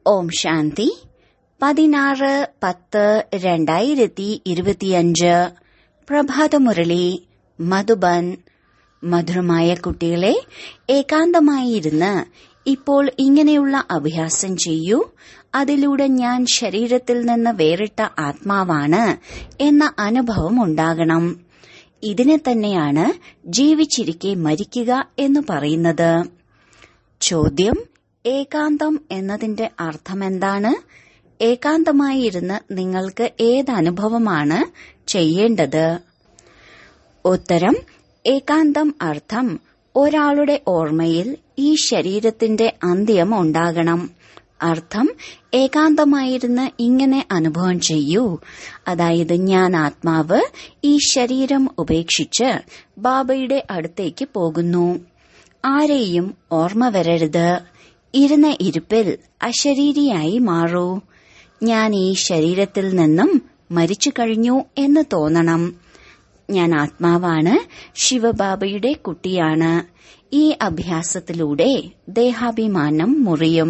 ഓം ശാന്തി പതിനാറ് പത്ത് രണ്ടായിരത്തി ഇരുപത്തിയഞ്ച് പ്രഭാതമുരളി മധുബൻ മധുരമായ കുട്ടികളെ ഏകാന്തമായി ഇരുന്ന് ഇപ്പോൾ ഇങ്ങനെയുള്ള അഭ്യാസം ചെയ്യൂ അതിലൂടെ ഞാൻ ശരീരത്തിൽ നിന്ന് വേറിട്ട ആത്മാവാണ് എന്ന അനുഭവം ഉണ്ടാകണം ഇതിനെ തന്നെയാണ് ജീവിച്ചിരിക്കെ മരിക്കുക എന്ന് പറയുന്നത് ചോദ്യം ഏകാന്തം എന്നതിന്റെ അർത്ഥമെന്താണ് ഏകാന്തമായി ഇരുന്ന് നിങ്ങൾക്ക് ഏത് അനുഭവമാണ് ചെയ്യേണ്ടത് ഉത്തരം ഏകാന്തം അർത്ഥം ഒരാളുടെ ഓർമ്മയിൽ ഈ ശരീരത്തിന്റെ അന്ത്യം ഉണ്ടാകണം അർത്ഥം ഏകാന്തമായിരുന്ന് ഇങ്ങനെ അനുഭവം ചെയ്യൂ അതായത് ഞാൻ ആത്മാവ് ഈ ശരീരം ഉപേക്ഷിച്ച് ബാബയുടെ അടുത്തേക്ക് പോകുന്നു ആരെയും ഓർമ്മ വരരുത് ഇരുന്ന ഇരിപ്പിൽ അശരീരിയായി മാറൂ ഞാൻ ഈ ശരീരത്തിൽ നിന്നും മരിച്ചു കഴിഞ്ഞു എന്ന് തോന്നണം ഞാൻ ആത്മാവാണ് ശിവബാബയുടെ കുട്ടിയാണ് ഈ അഭ്യാസത്തിലൂടെ ദേഹാഭിമാനം മുറിയും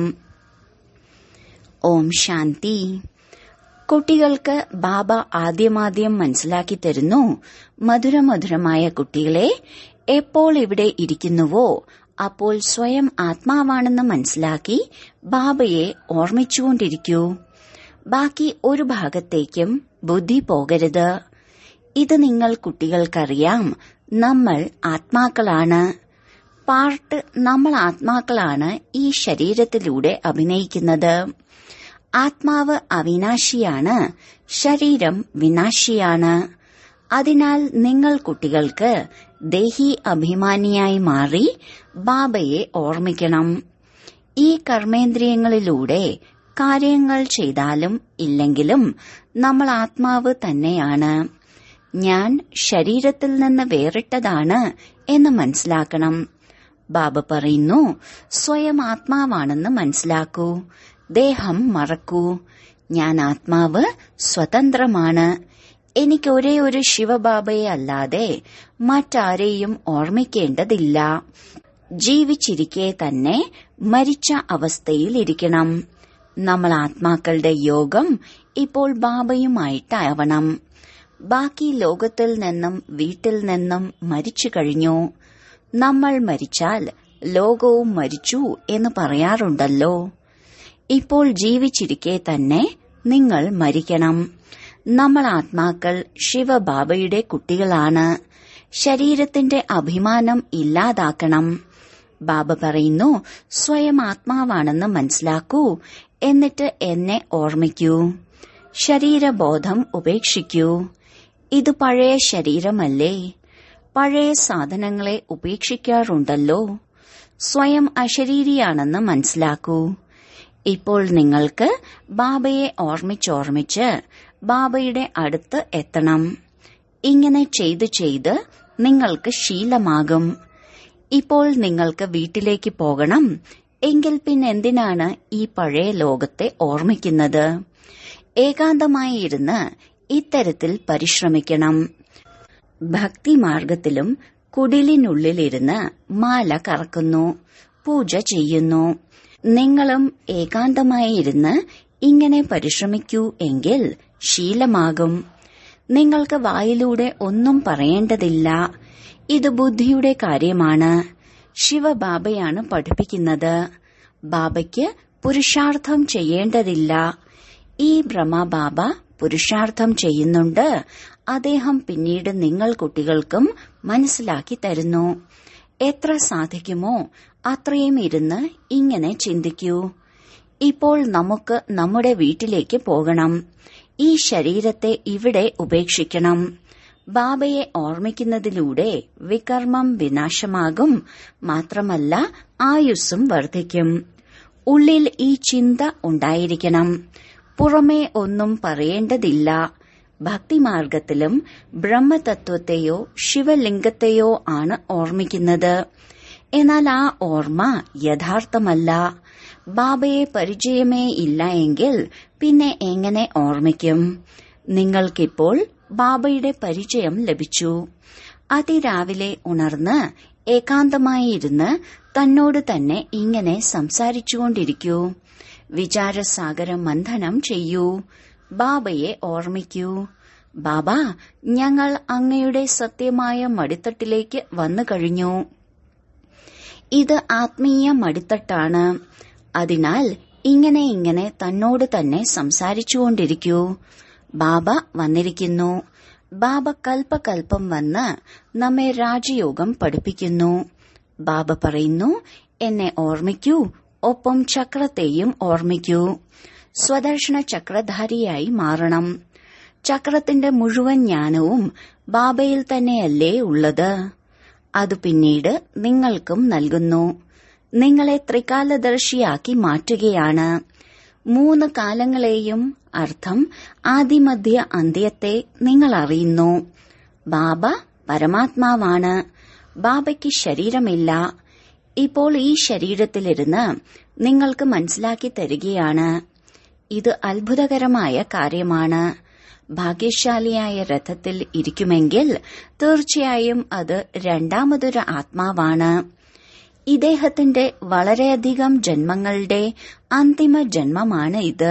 ഓം ശാന്തി കുട്ടികൾക്ക് ബാബ ആദ്യമാദ്യം മനസ്സിലാക്കി തരുന്നു മധുരമധുരമായ കുട്ടികളെ എപ്പോൾ ഇവിടെ ഇരിക്കുന്നുവോ അപ്പോൾ സ്വയം ആത്മാവാണെന്ന് മനസ്സിലാക്കി ബാബയെ ഓർമ്മിച്ചുകൊണ്ടിരിക്കൂ ബാക്കി ഒരു ഭാഗത്തേക്കും ബുദ്ധി പോകരുത് ഇത് നിങ്ങൾ കുട്ടികൾക്കറിയാം നമ്മൾ ആത്മാക്കളാണ് പാർട്ട് നമ്മൾ ആത്മാക്കളാണ് ഈ ശരീരത്തിലൂടെ അഭിനയിക്കുന്നത് ആത്മാവ് അവിനാശിയാണ് ശരീരം വിനാശിയാണ് അതിനാൽ നിങ്ങൾ കുട്ടികൾക്ക് ദേഹി അഭിമാനിയായി മാറി ബാബയെ ഓർമ്മിക്കണം ഈ കർമ്മേന്ദ്രിയങ്ങളിലൂടെ കാര്യങ്ങൾ ചെയ്താലും ഇല്ലെങ്കിലും നമ്മൾ ആത്മാവ് തന്നെയാണ് ഞാൻ ശരീരത്തിൽ നിന്ന് വേറിട്ടതാണ് എന്ന് മനസ്സിലാക്കണം ബാബ പറയുന്നു സ്വയം ആത്മാവാണെന്ന് മനസ്സിലാക്കൂ ദേഹം മറക്കൂ ഞാൻ ആത്മാവ് സ്വതന്ത്രമാണ് എനിക്ക് ഒരേ ഒരു ശിവബാബയെ അല്ലാതെ മറ്റാരെയും ഓർമ്മിക്കേണ്ടതില്ല ജീവിച്ചിരിക്കെ തന്നെ മരിച്ച അവസ്ഥയിൽ ഇരിക്കണം നമ്മൾ ആത്മാക്കളുടെ യോഗം ഇപ്പോൾ ബാബയുമായിട്ടാവണം ബാക്കി ലോകത്തിൽ നിന്നും വീട്ടിൽ നിന്നും മരിച്ചു കഴിഞ്ഞു നമ്മൾ മരിച്ചാൽ ലോകവും മരിച്ചു എന്ന് പറയാറുണ്ടല്ലോ ഇപ്പോൾ ജീവിച്ചിരിക്കെ തന്നെ നിങ്ങൾ മരിക്കണം നമ്മൾ ആത്മാക്കൾ ശിവബാബയുടെ കുട്ടികളാണ് ശരീരത്തിന്റെ അഭിമാനം ഇല്ലാതാക്കണം ബാബ പറയുന്നു സ്വയം ആത്മാവാണെന്ന് മനസ്സിലാക്കൂ എന്നിട്ട് എന്നെ ഓർമ്മിക്കൂ ശരീരബോധം ഉപേക്ഷിക്കൂ ഇത് പഴയ ശരീരമല്ലേ പഴയ സാധനങ്ങളെ ഉപേക്ഷിക്കാറുണ്ടല്ലോ സ്വയം അശരീരിയാണെന്ന് മനസ്സിലാക്കൂ ഇപ്പോൾ നിങ്ങൾക്ക് ബാബയെ ഓർമ്മിച്ചോർമ്മിച്ച് ബാബയുടെ അടുത്ത് എത്തണം ഇങ്ങനെ ചെയ്ത് ചെയ്ത് നിങ്ങൾക്ക് ശീലമാകും ഇപ്പോൾ നിങ്ങൾക്ക് വീട്ടിലേക്ക് പോകണം എങ്കിൽ പിന്നെ എന്തിനാണ് ഈ പഴയ ലോകത്തെ ഓർമ്മിക്കുന്നത് ഏകാന്തമായി ഇരുന്ന് ഇത്തരത്തിൽ പരിശ്രമിക്കണം ഭക്തിമാർഗത്തിലും കുടിലിനുള്ളിലിരുന്ന് മാല കറക്കുന്നു പൂജ ചെയ്യുന്നു നിങ്ങളും ഏകാന്തമായി ഇരുന്ന് ഇങ്ങനെ പരിശ്രമിക്കൂ എങ്കിൽ ശീലമാകും നിങ്ങൾക്ക് വായിലൂടെ ഒന്നും പറയേണ്ടതില്ല ഇത് ബുദ്ധിയുടെ കാര്യമാണ് ശിവബാബയാണ് പഠിപ്പിക്കുന്നത് ബാബയ്ക്ക് പുരുഷാർത്ഥം ചെയ്യേണ്ടതില്ല ഈ ബ്രഹ്മബാബ പുരുഷാർത്ഥം ചെയ്യുന്നുണ്ട് അദ്ദേഹം പിന്നീട് നിങ്ങൾ കുട്ടികൾക്കും മനസ്സിലാക്കി തരുന്നു എത്ര സാധിക്കുമോ അത്രയും ഇരുന്ന് ഇങ്ങനെ ചിന്തിക്കൂ ഇപ്പോൾ നമുക്ക് നമ്മുടെ വീട്ടിലേക്ക് പോകണം ഈ ശരീരത്തെ ഇവിടെ ഉപേക്ഷിക്കണം ബാബയെ ഓർമ്മിക്കുന്നതിലൂടെ വികർമ്മം വിനാശമാകും മാത്രമല്ല ആയുസ്സും വർദ്ധിക്കും ഉള്ളിൽ ഈ ചിന്ത ഉണ്ടായിരിക്കണം പുറമേ ഒന്നും പറയേണ്ടതില്ല ഭക്തിമാർഗത്തിലും ബ്രഹ്മതത്വത്തെയോ ശിവലിംഗത്തെയോ ആണ് ഓർമ്മിക്കുന്നത് എന്നാൽ ആ ഓർമ്മ യഥാർത്ഥമല്ല ബാബയെ പരിചയമേ ഇല്ല എങ്കിൽ പിന്നെ എങ്ങനെ ഓർമ്മിക്കും നിങ്ങൾക്കിപ്പോൾ ബാബയുടെ പരിചയം ലഭിച്ചു അതിരാവിലെ ഉണർന്ന് ഏകാന്തമായി ഇരുന്ന് തന്നോട് തന്നെ ഇങ്ങനെ സംസാരിച്ചുകൊണ്ടിരിക്കൂ വിചാരസാഗര മന്ഥനം ചെയ്യൂ ബാബയെ ഓർമ്മിക്കൂ ബാബ ഞങ്ങൾ അങ്ങയുടെ സത്യമായ മടിത്തട്ടിലേക്ക് വന്നു കഴിഞ്ഞു ഇത് ആത്മീയ മടിത്തട്ടാണ് അതിനാൽ ഇങ്ങനെ ഇങ്ങനെ തന്നോട് തന്നെ സംസാരിച്ചുകൊണ്ടിരിക്കൂ ബാബ വന്നിരിക്കുന്നു ബാബ കൽപ്പകൽപ്പം വന്ന് നമ്മെ രാജയോഗം പഠിപ്പിക്കുന്നു ബാബ പറയുന്നു എന്നെ ഓർമ്മിക്കൂ ഒപ്പം ചക്രത്തെയും ഓർമ്മിക്കൂ സ്വദർശന ചക്രധാരിയായി മാറണം ചക്രത്തിന്റെ മുഴുവൻ ജ്ഞാനവും ബാബയിൽ തന്നെയല്ലേ ഉള്ളത് അത് പിന്നീട് നിങ്ങൾക്കും നൽകുന്നു നിങ്ങളെ ത്രികാലദർശിയാക്കി മാറ്റുകയാണ് മൂന്ന് കാലങ്ങളെയും അർത്ഥം ആദിമധ്യ അന്ത്യത്തെ നിങ്ങൾ അറിയുന്നു ബാബ പരമാത്മാവാണ് ബാബയ്ക്ക് ശരീരമില്ല ഇപ്പോൾ ഈ ശരീരത്തിലിരുന്ന് നിങ്ങൾക്ക് മനസ്സിലാക്കി തരികയാണ് ഇത് അത്ഭുതകരമായ കാര്യമാണ് ഭാഗ്യശാലിയായ രഥത്തിൽ ഇരിക്കുമെങ്കിൽ തീർച്ചയായും അത് രണ്ടാമതൊരു ആത്മാവാണ് ഇദ്ദേഹത്തിന്റെ വളരെയധികം ജന്മങ്ങളുടെ അന്തിമ ജന്മമാണ് ഇത്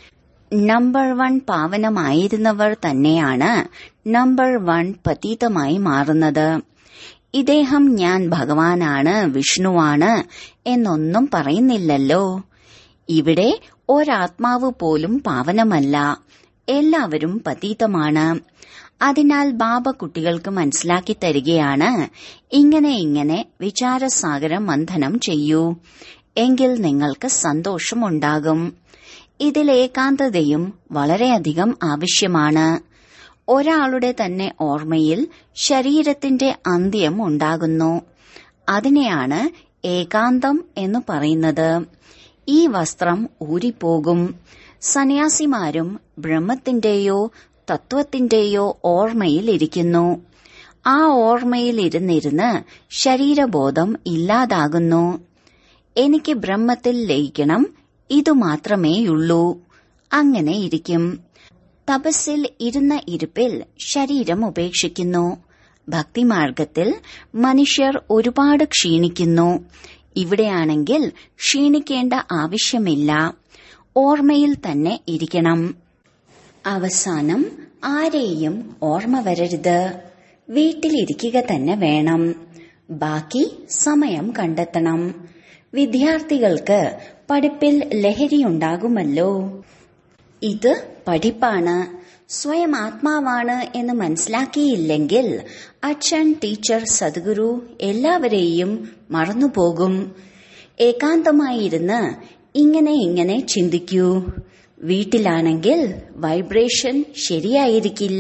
നമ്പർ വൺ പാവനമായിരുന്നവർ തന്നെയാണ് നമ്പർ വൺ പതീതമായി മാറുന്നത് ഇദ്ദേഹം ഞാൻ ഭഗവാനാണ് വിഷ്ണുവാണ് എന്നൊന്നും പറയുന്നില്ലല്ലോ ഇവിടെ ഒരാത്മാവ് പോലും പാവനമല്ല എല്ലാവരും പതീതമാണ് അതിനാൽ ബാബ കുട്ടികൾക്ക് മനസ്സിലാക്കി തരികയാണ് ഇങ്ങനെ ഇങ്ങനെ വിചാരസാഗര മന്ഥനം ചെയ്യൂ എങ്കിൽ നിങ്ങൾക്ക് സന്തോഷമുണ്ടാകും ഇതിൽ ഏകാന്തതയും വളരെയധികം ആവശ്യമാണ് ഒരാളുടെ തന്നെ ഓർമ്മയിൽ ശരീരത്തിന്റെ അന്ത്യം ഉണ്ടാകുന്നു അതിനെയാണ് ഏകാന്തം എന്ന് പറയുന്നത് ഈ വസ്ത്രം ഊരിപ്പോകും സന്യാസിമാരും ബ്രഹ്മത്തിന്റെയോ തത്വത്തിന്റെയോ ഓർമ്മയിൽ ഇരിക്കുന്നു ആ ഓർമ്മയിൽ ഇരുന്നിരുന്ന് ശരീരബോധം ഇല്ലാതാകുന്നു എനിക്ക് ബ്രഹ്മത്തിൽ ലയിക്കണം ഇതു മാത്രമേയുള്ളൂ അങ്ങനെ ഇരിക്കും തപസ്സിൽ ഇരുന്ന ഇരിപ്പിൽ ശരീരം ഉപേക്ഷിക്കുന്നു ഭക്തിമാർഗത്തിൽ മനുഷ്യർ ഒരുപാട് ക്ഷീണിക്കുന്നു ഇവിടെയാണെങ്കിൽ ക്ഷീണിക്കേണ്ട ആവശ്യമില്ല ഓർമ്മയിൽ തന്നെ ഇരിക്കണം അവസാനം ആരെയും ഓർമ്മ വരരുത് വീട്ടിലിരിക്കുക തന്നെ വേണം ബാക്കി സമയം കണ്ടെത്തണം വിദ്യാർത്ഥികൾക്ക് പഠിപ്പിൽ ലഹരിയുണ്ടാകുമല്ലോ ഇത് പഠിപ്പാണ് സ്വയം ആത്മാവാണ് എന്ന് മനസ്സിലാക്കിയില്ലെങ്കിൽ അച്ഛൻ ടീച്ചർ സദ്ഗുരു എല്ലാവരെയും മറന്നുപോകും ഏകാന്തമായിരുന്ന് ഇങ്ങനെ ഇങ്ങനെ ചിന്തിക്കൂ വീട്ടിലാണെങ്കിൽ വൈബ്രേഷൻ ശരിയായിരിക്കില്ല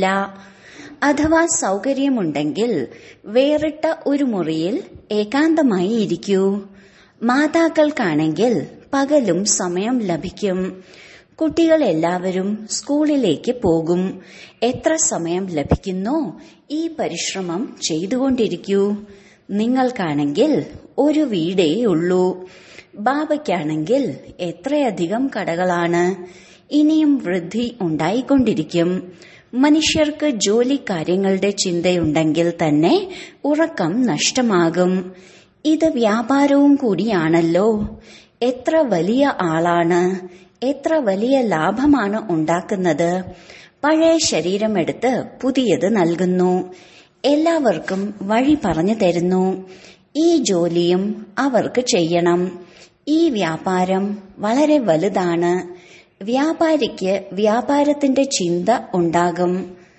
അഥവാ സൗകര്യമുണ്ടെങ്കിൽ വേറിട്ട ഒരു മുറിയിൽ ഏകാന്തമായി ഇരിക്കൂ മാതാക്കൾക്കാണെങ്കിൽ പകലും സമയം ലഭിക്കും കുട്ടികൾ എല്ലാവരും സ്കൂളിലേക്ക് പോകും എത്ര സമയം ലഭിക്കുന്നോ ഈ പരിശ്രമം ചെയ്തുകൊണ്ടിരിക്കൂ നിങ്ങൾക്കാണെങ്കിൽ ഒരു വീടേ ഉള്ളൂ ബാബയ്ക്കാണെങ്കിൽ എത്രയധികം കടകളാണ് ഇനിയും വൃദ്ധി ഉണ്ടായിക്കൊണ്ടിരിക്കും മനുഷ്യർക്ക് ജോലി കാര്യങ്ങളുടെ ചിന്തയുണ്ടെങ്കിൽ തന്നെ ഉറക്കം നഷ്ടമാകും ഇത് വ്യാപാരവും കൂടിയാണല്ലോ എത്ര വലിയ ആളാണ് എത്ര വലിയ ലാഭമാണ് ഉണ്ടാക്കുന്നത് പഴയ ശരീരമെടുത്ത് പുതിയത് നൽകുന്നു എല്ലാവർക്കും വഴി പറഞ്ഞു തരുന്നു ഈ ജോലിയും അവർക്ക് ചെയ്യണം ഈ വ്യാപാരം വളരെ വലുതാണ് വ്യാപാരിക്ക് വ്യാപാരത്തിന്റെ ചിന്ത ഉണ്ടാകും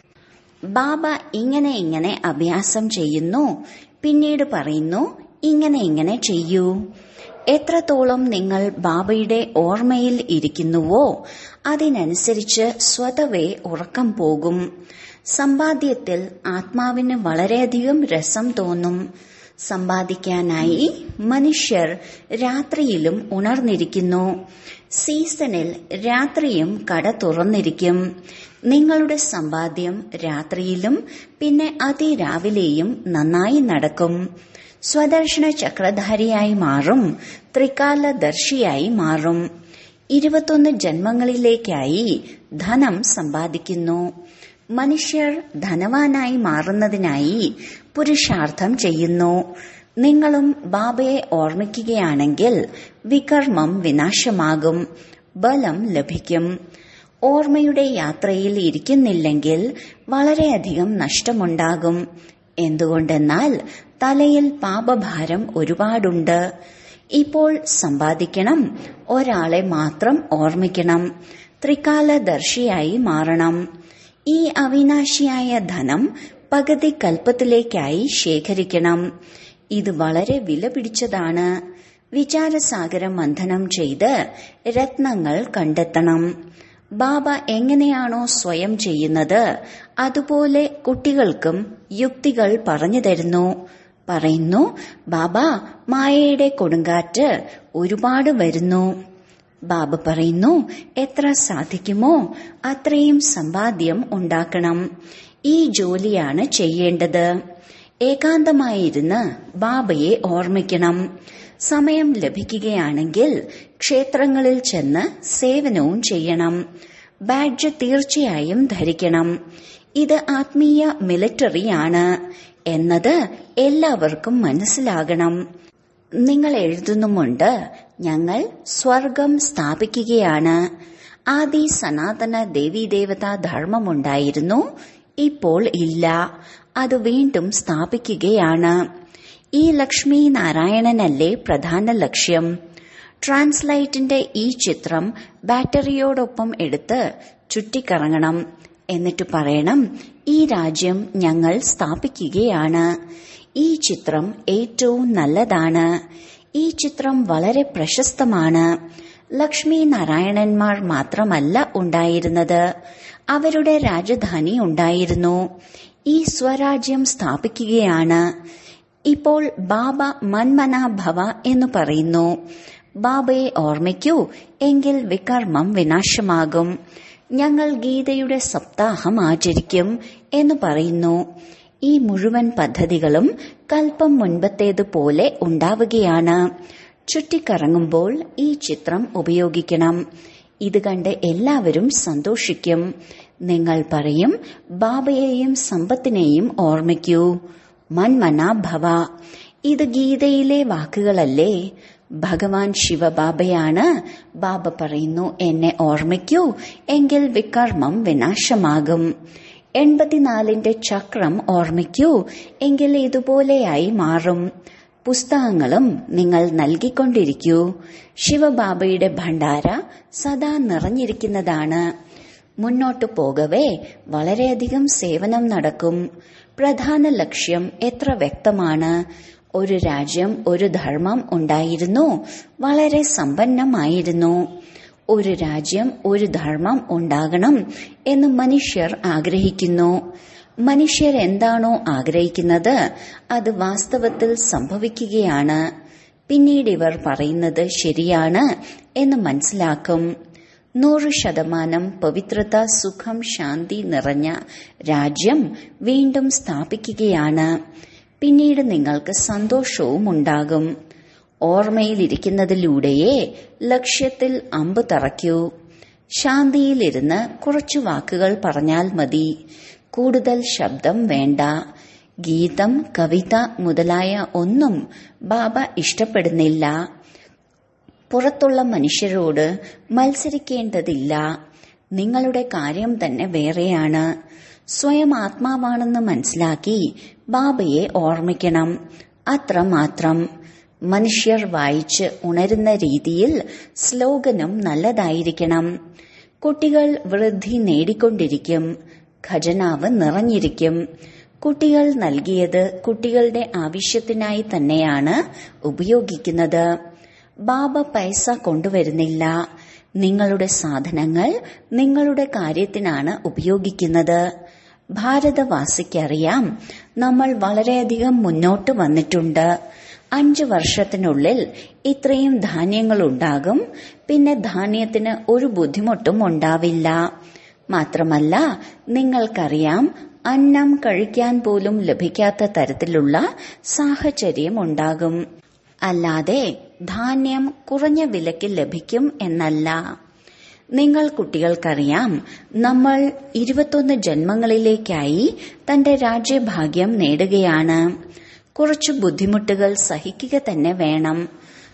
ബാബ ഇങ്ങനെ ഇങ്ങനെ അഭ്യാസം ചെയ്യുന്നു പിന്നീട് പറയുന്നു ഇങ്ങനെ ഇങ്ങനെ ചെയ്യൂ എത്രത്തോളം നിങ്ങൾ ബാബയുടെ ഓർമ്മയിൽ ഇരിക്കുന്നുവോ അതിനനുസരിച്ച് സ്വതവേ ഉറക്കം പോകും സമ്പാദ്യത്തിൽ ആത്മാവിന് വളരെയധികം രസം തോന്നും സമ്പാദിക്കാനായി മനുഷ്യർ രാത്രിയിലും ഉണർന്നിരിക്കുന്നു സീസണിൽ രാത്രിയും കട തുറന്നിരിക്കും നിങ്ങളുടെ സമ്പാദ്യം രാത്രിയിലും പിന്നെ അതിരാവിലെയും നന്നായി നടക്കും സ്വദർശന ചക്രധാരിയായി മാറും ത്രികാലദർശിയായി മാറും ഇരുപത്തൊന്ന് ജന്മങ്ങളിലേക്കായി ധനം സമ്പാദിക്കുന്നു മനുഷ്യർ ധനവാനായി മാറുന്നതിനായി പുരുഷാർത്ഥം ചെയ്യുന്നു നിങ്ങളും ബാബയെ ഓർമ്മിക്കുകയാണെങ്കിൽ വികർമ്മം വിനാശമാകും ബലം ലഭിക്കും ഓർമ്മയുടെ യാത്രയിൽ ഇരിക്കുന്നില്ലെങ്കിൽ വളരെയധികം നഷ്ടമുണ്ടാകും എന്തുകൊണ്ടെന്നാൽ തലയിൽ പാപഭാരം ഒരുപാടുണ്ട് ഇപ്പോൾ സമ്പാദിക്കണം ഒരാളെ മാത്രം ഓർമ്മിക്കണം ത്രികാലദർശിയായി മാറണം ഈ അവിനാശിയായ ധനം പകുതി കൽപ്പത്തിലേക്കായി ശേഖരിക്കണം ഇത് വളരെ വില പിടിച്ചതാണ് വിചാരസാഗരം മന്ഥനം ചെയ്ത് രത്നങ്ങൾ കണ്ടെത്തണം ബാബ എങ്ങനെയാണോ സ്വയം ചെയ്യുന്നത് അതുപോലെ കുട്ടികൾക്കും യുക്തികൾ പറഞ്ഞു തരുന്നു പറയുന്നു ബാബ മായയുടെ കൊടുങ്കാറ്റ് ഒരുപാട് വരുന്നു ബാബ പറയുന്നു എത്ര സാധിക്കുമോ അത്രയും സമ്പാദ്യം ഉണ്ടാക്കണം ഈ ജോലിയാണ് ചെയ്യേണ്ടത് ഏകാന്തമായിരുന്ന് ബാബയെ ഓർമ്മിക്കണം സമയം ലഭിക്കുകയാണെങ്കിൽ ക്ഷേത്രങ്ങളിൽ ചെന്ന് സേവനവും ചെയ്യണം ബാഡ്ജ് തീർച്ചയായും ധരിക്കണം ഇത് ആത്മീയ മിലിറ്ററിയാണ് എന്നത് എല്ലാവർക്കും മനസ്സിലാകണം നിങ്ങൾ എഴുതുന്നുമുണ്ട് ഞങ്ങൾ സ്വർഗം സ്ഥാപിക്കുകയാണ് ആദി സനാതന ദേവീദേവതാ ധർമ്മമുണ്ടായിരുന്നു ഇപ്പോൾ ഇല്ല അത് വീണ്ടും സ്ഥാപിക്കുകയാണ് ഈ ലക്ഷ്മി നാരായണനല്ലേ പ്രധാന ലക്ഷ്യം ട്രാൻസ്ലൈറ്റിന്റെ ഈ ചിത്രം ബാറ്ററിയോടൊപ്പം എടുത്ത് ചുറ്റിക്കറങ്ങണം എന്നിട്ട് പറയണം ഈ രാജ്യം ഞങ്ങൾ സ്ഥാപിക്കുകയാണ് ഈ ചിത്രം ഏറ്റവും നല്ലതാണ് ഈ ചിത്രം വളരെ പ്രശസ്തമാണ് ലക്ഷ്മി നാരായണന്മാർ മാത്രമല്ല ഉണ്ടായിരുന്നത് അവരുടെ രാജധാനി ഉണ്ടായിരുന്നു ഈ സ്വരാജ്യം സ്ഥാപിക്കുകയാണ് ഇപ്പോൾ ബാബ മന്മന ഭവ എന്ന് പറയുന്നു ബാബയെ ഓർമ്മിക്കൂ എങ്കിൽ വികർമ്മം വിനാശമാകും ഞങ്ങൾ ഗീതയുടെ സപ്താഹം ആചരിക്കും എന്ന് പറയുന്നു ഈ മുഴുവൻ പദ്ധതികളും കൽപ്പം മുൻപത്തേതുപോലെ ഉണ്ടാവുകയാണ് ചുറ്റിക്കറങ്ങുമ്പോൾ ഈ ചിത്രം ഉപയോഗിക്കണം ഇത് കണ്ട് എല്ലാവരും സന്തോഷിക്കും നിങ്ങൾ പറയും ബാബയെയും സമ്പത്തിനെയും ഓർമ്മിക്കൂ മന്മന ഭവ ഇത് ഗീതയിലെ വാക്കുകളല്ലേ ഭഗവാൻ ശിവബാബയാണ് ബാബ പറയുന്നു എന്നെ ഓർമ്മിക്കൂ എങ്കിൽ വികർമ്മം വിനാശമാകും എൺപത്തിനാലിന്റെ ചക്രം ഓർമ്മിക്കൂ എങ്കിൽ ഇതുപോലെയായി മാറും പുസ്തകങ്ങളും നിങ്ങൾ നൽകിക്കൊണ്ടിരിക്കൂ ശിവബാബയുടെ ഭണ്ഡാര സദാ നിറഞ്ഞിരിക്കുന്നതാണ് മുന്നോട്ടു പോകവേ വളരെയധികം സേവനം നടക്കും പ്രധാന ലക്ഷ്യം എത്ര വ്യക്തമാണ് ഒരു രാജ്യം ഒരു ധർമ്മം ഉണ്ടായിരുന്നു വളരെ സമ്പന്നമായിരുന്നു ഒരു രാജ്യം ഒരു ധർമ്മം ഉണ്ടാകണം എന്ന് മനുഷ്യർ ആഗ്രഹിക്കുന്നു മനുഷ്യർ എന്താണോ ആഗ്രഹിക്കുന്നത് അത് വാസ്തവത്തിൽ സംഭവിക്കുകയാണ് പിന്നീട് ഇവർ പറയുന്നത് ശരിയാണ് എന്ന് മനസ്സിലാക്കും നൂറ് ശതമാനം പവിത്രത സുഖം ശാന്തി നിറഞ്ഞ രാജ്യം വീണ്ടും സ്ഥാപിക്കുകയാണ് പിന്നീട് നിങ്ങൾക്ക് സന്തോഷവും ഉണ്ടാകും ഓർമ്മയിലിരിക്കുന്നതിലൂടെയേ ലക്ഷ്യത്തിൽ അമ്പ് തറയ്ക്കൂ ശാന്തിയിലിരുന്ന് കുറച്ചു വാക്കുകൾ പറഞ്ഞാൽ മതി കൂടുതൽ ശബ്ദം വേണ്ട ഗീതം കവിത മുതലായ ഒന്നും ബാബ ഇഷ്ടപ്പെടുന്നില്ല പുറത്തുള്ള മനുഷ്യരോട് മത്സരിക്കേണ്ടതില്ല നിങ്ങളുടെ കാര്യം തന്നെ വേറെയാണ് സ്വയം ആത്മാവാണെന്ന് മനസ്സിലാക്കി ബാബയെ ഓർമ്മിക്കണം അത്രമാത്രം മനുഷ്യർ വായിച്ച് ഉണരുന്ന രീതിയിൽ സ്ലോഗനം നല്ലതായിരിക്കണം കുട്ടികൾ വൃദ്ധി നേടിക്കൊണ്ടിരിക്കും ഖജനാവ് നിറഞ്ഞിരിക്കും കുട്ടികൾ നൽകിയത് കുട്ടികളുടെ ആവശ്യത്തിനായി തന്നെയാണ് ഉപയോഗിക്കുന്നത് ബാബ പൈസ കൊണ്ടുവരുന്നില്ല നിങ്ങളുടെ സാധനങ്ങൾ നിങ്ങളുടെ കാര്യത്തിനാണ് ഉപയോഗിക്കുന്നത് ഭാരതവാസിക്കറിയാം നമ്മൾ വളരെയധികം മുന്നോട്ട് വന്നിട്ടുണ്ട് അഞ്ചു വർഷത്തിനുള്ളിൽ ഇത്രയും ധാന്യങ്ങൾ ഉണ്ടാകും പിന്നെ ധാന്യത്തിന് ഒരു ബുദ്ധിമുട്ടും ഉണ്ടാവില്ല മാത്രമല്ല നിങ്ങൾക്കറിയാം അന്നം കഴിക്കാൻ പോലും ലഭിക്കാത്ത തരത്തിലുള്ള സാഹചര്യം ഉണ്ടാകും അല്ലാതെ ധാന്യം കുറഞ്ഞ വിലയ്ക്ക് ലഭിക്കും എന്നല്ല നിങ്ങൾ കുട്ടികൾക്കറിയാം നമ്മൾ ഇരുപത്തൊന്ന് ജന്മങ്ങളിലേക്കായി തന്റെ രാജ്യഭാഗ്യം നേടുകയാണ് കുറച്ചു ബുദ്ധിമുട്ടുകൾ സഹിക്കുക തന്നെ വേണം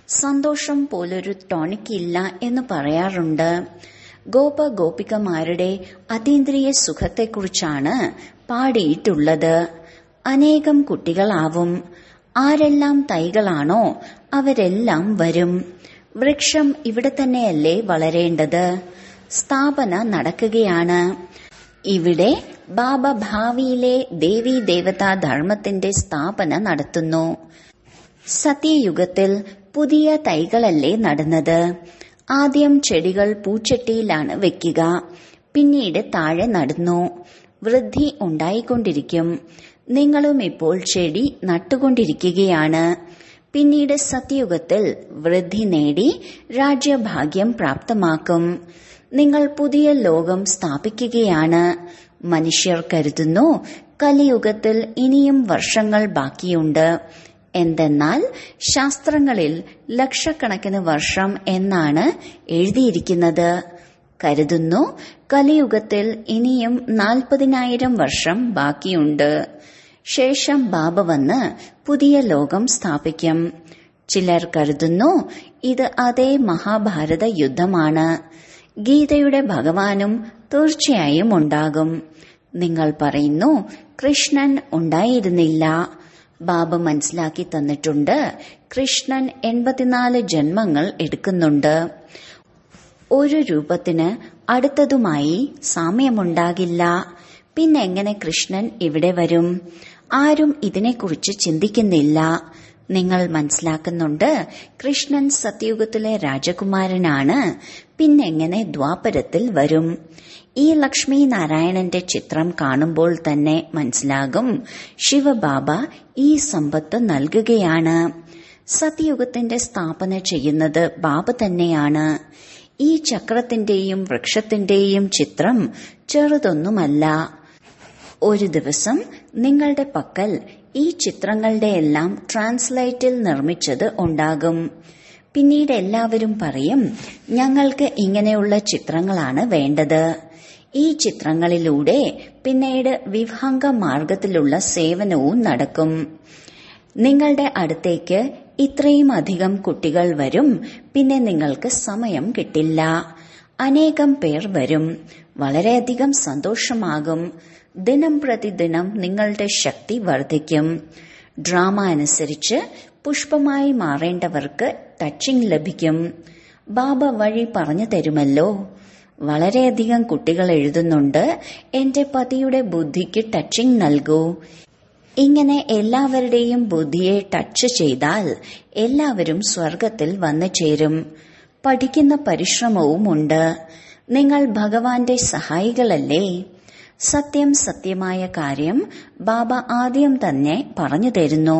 സന്തോഷം പോലൊരു ടോണിക് ഇല്ല എന്ന് പറയാറുണ്ട് ഗോപ ഗോപികമാരുടെ അതീന്ദ്രിയ സുഖത്തെക്കുറിച്ചാണ് പാടിയിട്ടുള്ളത് അനേകം കുട്ടികളാവും ആരെല്ലാം തൈകളാണോ അവരെല്ലാം വരും വൃക്ഷം ഇവിടെ തന്നെയല്ലേ വളരേണ്ടത് സ്ഥാപന നടക്കുകയാണ് ഇവിടെ ബാബ ഭാവിയിലെ ദേവീ ദേവതാ ധർമ്മത്തിന്റെ സ്ഥാപന നടത്തുന്നു സത്യയുഗത്തിൽ പുതിയ തൈകളല്ലേ നടുന്നത് ആദ്യം ചെടികൾ പൂച്ചട്ടിയിലാണ് വെക്കുക പിന്നീട് താഴെ നടുന്നു വൃദ്ധി ഉണ്ടായിക്കൊണ്ടിരിക്കും നിങ്ങളും ഇപ്പോൾ ചെടി നട്ടുകൊണ്ടിരിക്കുകയാണ് പിന്നീട് സത്യയുഗത്തിൽ വൃദ്ധി നേടി രാജ്യഭാഗ്യം പ്രാപ്തമാക്കും നിങ്ങൾ പുതിയ ലോകം സ്ഥാപിക്കുകയാണ് മനുഷ്യർ കരുതുന്നു കലിയുഗത്തിൽ ഇനിയും വർഷങ്ങൾ ബാക്കിയുണ്ട് എന്തെന്നാൽ ശാസ്ത്രങ്ങളിൽ ലക്ഷക്കണക്കിന് വർഷം എന്നാണ് എഴുതിയിരിക്കുന്നത് കരുതുന്നു കലിയുഗത്തിൽ ഇനിയും നാൽപ്പതിനായിരം വർഷം ബാക്കിയുണ്ട് ശേഷം ബാബ വന്ന് പുതിയ ലോകം സ്ഥാപിക്കും ചിലർ കരുതുന്നു ഇത് അതേ മഹാഭാരത യുദ്ധമാണ് ഗീതയുടെ ഭഗവാനും തീർച്ചയായും ഉണ്ടാകും നിങ്ങൾ പറയുന്നു കൃഷ്ണൻ ഉണ്ടായിരുന്നില്ല ബാബ മനസ്സിലാക്കി തന്നിട്ടുണ്ട് കൃഷ്ണൻ എൺപത്തിനാല് ജന്മങ്ങൾ എടുക്കുന്നുണ്ട് ഒരു രൂപത്തിന് അടുത്തതുമായി സാമ്യമുണ്ടാകില്ല പിന്നെ എങ്ങനെ കൃഷ്ണൻ ഇവിടെ വരും ആരും ഇതിനെക്കുറിച്ച് ചിന്തിക്കുന്നില്ല നിങ്ങൾ മനസ്സിലാക്കുന്നുണ്ട് കൃഷ്ണൻ സത്യയുഗത്തിലെ രാജകുമാരനാണ് പിന്നെങ്ങനെ ദ്വാപരത്തിൽ വരും ഈ ലക്ഷ്മി നാരായണന്റെ ചിത്രം കാണുമ്പോൾ തന്നെ മനസ്സിലാകും ശിവബാബ ഈ സമ്പത്ത് നൽകുകയാണ് സത്യയുഗത്തിന്റെ സ്ഥാപന ചെയ്യുന്നത് ബാബ തന്നെയാണ് ഈ ചക്രത്തിന്റെയും വൃക്ഷത്തിന്റെയും ചിത്രം ചെറുതൊന്നുമല്ല ഒരു ദിവസം നിങ്ങളുടെ പക്കൽ ഈ ചിത്രങ്ങളുടെ എല്ലാം ട്രാൻസ്ലേറ്റിൽ നിർമ്മിച്ചത് ഉണ്ടാകും പിന്നീട് എല്ലാവരും പറയും ഞങ്ങൾക്ക് ഇങ്ങനെയുള്ള ചിത്രങ്ങളാണ് വേണ്ടത് ഈ ചിത്രങ്ങളിലൂടെ പിന്നീട് വിഭംഗ മാർഗത്തിലുള്ള സേവനവും നടക്കും നിങ്ങളുടെ അടുത്തേക്ക് ഇത്രയും അധികം കുട്ടികൾ വരും പിന്നെ നിങ്ങൾക്ക് സമയം കിട്ടില്ല അനേകം പേർ വരും വളരെയധികം സന്തോഷമാകും ദിനം പ്രതിദിനം നിങ്ങളുടെ ശക്തി വർദ്ധിക്കും ഡ്രാമ അനുസരിച്ച് പുഷ്പമായി മാറേണ്ടവർക്ക് ടച്ചിങ് ലഭിക്കും ബാബ വഴി പറഞ്ഞു തരുമല്ലോ വളരെയധികം കുട്ടികൾ എഴുതുന്നുണ്ട് എന്റെ പതിയുടെ ബുദ്ധിക്ക് ടച്ചിങ് നൽകൂ ഇങ്ങനെ എല്ലാവരുടെയും ബുദ്ധിയെ ടച്ച് ചെയ്താൽ എല്ലാവരും സ്വർഗത്തിൽ വന്നു ചേരും പഠിക്കുന്ന പരിശ്രമവുമുണ്ട് നിങ്ങൾ ഭഗവാന്റെ സഹായികളല്ലേ സത്യം സത്യമായ കാര്യം ബാബ ആദ്യം തന്നെ പറഞ്ഞു തരുന്നു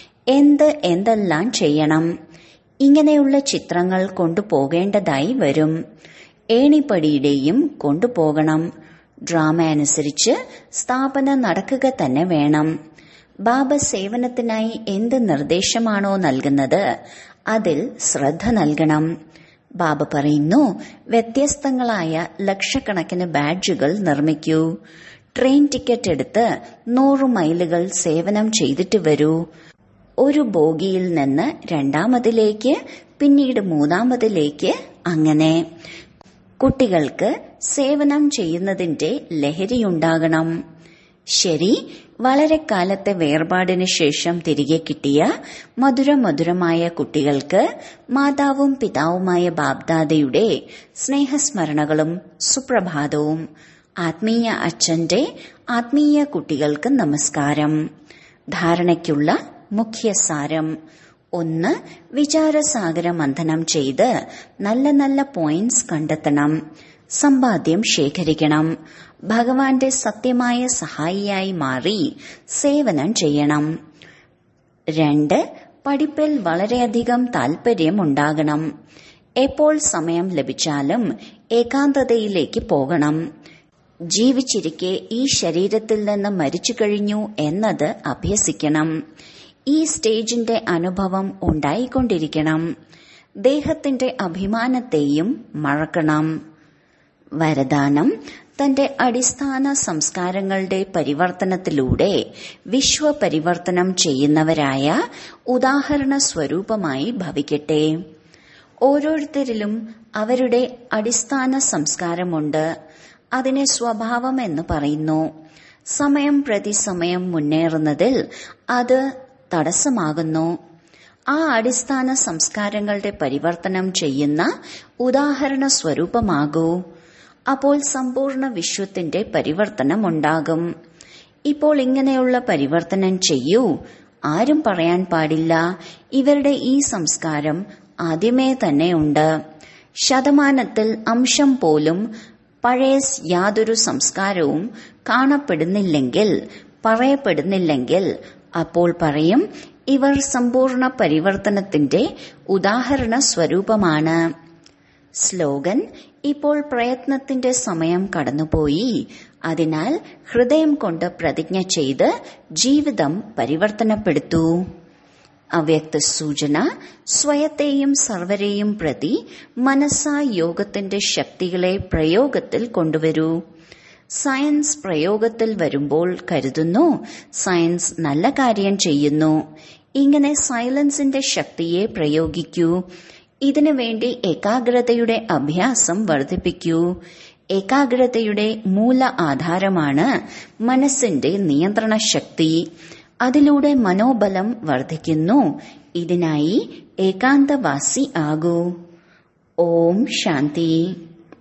എന്ത് എന്തെല്ലാം ചെയ്യണം ഇങ്ങനെയുള്ള ചിത്രങ്ങൾ കൊണ്ടുപോകേണ്ടതായി വരും ഏണിപ്പടിയുടെയും കൊണ്ടുപോകണം ഡ്രാമ അനുസരിച്ച് സ്ഥാപന നടക്കുക തന്നെ വേണം ബാബ സേവനത്തിനായി എന്ത് നിർദ്ദേശമാണോ നൽകുന്നത് അതിൽ ശ്രദ്ധ നൽകണം ബാബ പറയുന്നു വ്യത്യസ്തങ്ങളായ ലക്ഷക്കണക്കിന് ബാഡ്ജുകൾ നിർമ്മിക്കൂ ട്രെയിൻ ടിക്കറ്റ് എടുത്ത് നൂറ് മൈലുകൾ സേവനം ചെയ്തിട്ട് വരൂ ഒരു ബോഗിയിൽ നിന്ന് രണ്ടാമതിലേക്ക് പിന്നീട് മൂന്നാമതിലേക്ക് അങ്ങനെ കുട്ടികൾക്ക് സേവനം ചെയ്യുന്നതിന്റെ ലഹരിയുണ്ടാകണം ശരി വളരെ കാലത്തെ വേർപാടിന് ശേഷം തിരികെ കിട്ടിയ മധുര മധുരമായ കുട്ടികൾക്ക് മാതാവും പിതാവുമായ ബാബ്ദാദയുടെ സ്നേഹസ്മരണകളും സുപ്രഭാതവും ആത്മീയ അച്ഛന്റെ ആത്മീയ കുട്ടികൾക്ക് നമസ്കാരം ധാരണയ്ക്കുള്ള മുഖ്യ സാരം ഒന്ന് വിചാരസാഗര മന്ഥനം ചെയ്ത് നല്ല നല്ല പോയിന്റ്സ് കണ്ടെത്തണം സമ്പാദ്യം ശേഖരിക്കണം ഭഗവാന്റെ സത്യമായ സഹായിയായി മാറി സേവനം ചെയ്യണം രണ്ട് പഠിപ്പിൽ വളരെയധികം താൽപര്യമുണ്ടാകണം എപ്പോൾ സമയം ലഭിച്ചാലും ഏകാന്തതയിലേക്ക് പോകണം ജീവിച്ചിരിക്കെ ഈ ശരീരത്തിൽ നിന്ന് മരിച്ചു കഴിഞ്ഞു എന്നത് അഭ്യസിക്കണം ഈ സ്റ്റേജിന്റെ അനുഭവം ഉണ്ടായിക്കൊണ്ടിരിക്കണം ദേഹത്തിന്റെ അഭിമാനത്തെയും മറക്കണം വരദാനം തന്റെ അടിസ്ഥാന സംസ്കാരങ്ങളുടെ പരിവർത്തനത്തിലൂടെ വിശ്വപരിവർത്തനം ചെയ്യുന്നവരായ ഉദാഹരണ സ്വരൂപമായി ഭവിക്കട്ടെ ഓരോരുത്തരിലും അവരുടെ അടിസ്ഥാന സംസ്കാരമുണ്ട് അതിനെ സ്വഭാവം എന്ന് പറയുന്നു സമയം പ്രതി സമയം മുന്നേറുന്നതിൽ അത് തടസ്സമാകുന്നു ആ അടിസ്ഥാന സംസ്കാരങ്ങളുടെ പരിവർത്തനം ചെയ്യുന്ന ഉദാഹരണ സ്വരൂപമാകൂ അപ്പോൾ സമ്പൂർണ്ണ വിശ്വത്തിന്റെ പരിവർത്തനം ഉണ്ടാകും ഇപ്പോൾ ഇങ്ങനെയുള്ള പരിവർത്തനം ചെയ്യൂ ആരും പറയാൻ പാടില്ല ഇവരുടെ ഈ സംസ്കാരം ആദ്യമേ തന്നെ ഉണ്ട് ശതമാനത്തിൽ അംശം പോലും പഴയ യാതൊരു സംസ്കാരവും കാണപ്പെടുന്നില്ലെങ്കിൽ പറയപ്പെടുന്നില്ലെങ്കിൽ അപ്പോൾ പറയും ഇവർ സമ്പൂർണ്ണ പരിവർത്തനത്തിന്റെ ഉദാഹരണ സ്വരൂപമാണ് സ്ലോഗൻ ഇപ്പോൾ പ്രയത്നത്തിന്റെ സമയം കടന്നുപോയി അതിനാൽ ഹൃദയം കൊണ്ട് പ്രതിജ്ഞ ചെയ്ത് ജീവിതം പരിവർത്തനപ്പെടുത്തൂ അവ്യക്ത സൂചന സ്വയത്തെയും സർവരെയും പ്രതി മനസ്സാ യോഗത്തിന്റെ ശക്തികളെ പ്രയോഗത്തിൽ കൊണ്ടുവരൂ സയൻസ് പ്രയോഗത്തിൽ വരുമ്പോൾ കരുതുന്നു സയൻസ് നല്ല കാര്യം ചെയ്യുന്നു ഇങ്ങനെ സൈലൻസിന്റെ ശക്തിയെ പ്രയോഗിക്കൂ ഇതിനു വേണ്ടി ഏകാഗ്രതയുടെ അഭ്യാസം വർദ്ധിപ്പിക്കൂ ഏകാഗ്രതയുടെ മൂല ആധാരമാണ് മനസ്സിന്റെ നിയന്ത്രണ ശക്തി അതിലൂടെ മനോബലം വർദ്ധിക്കുന്നു ഇതിനായി ഏകാന്തവാസി ആകൂ ഓം ശാന്തി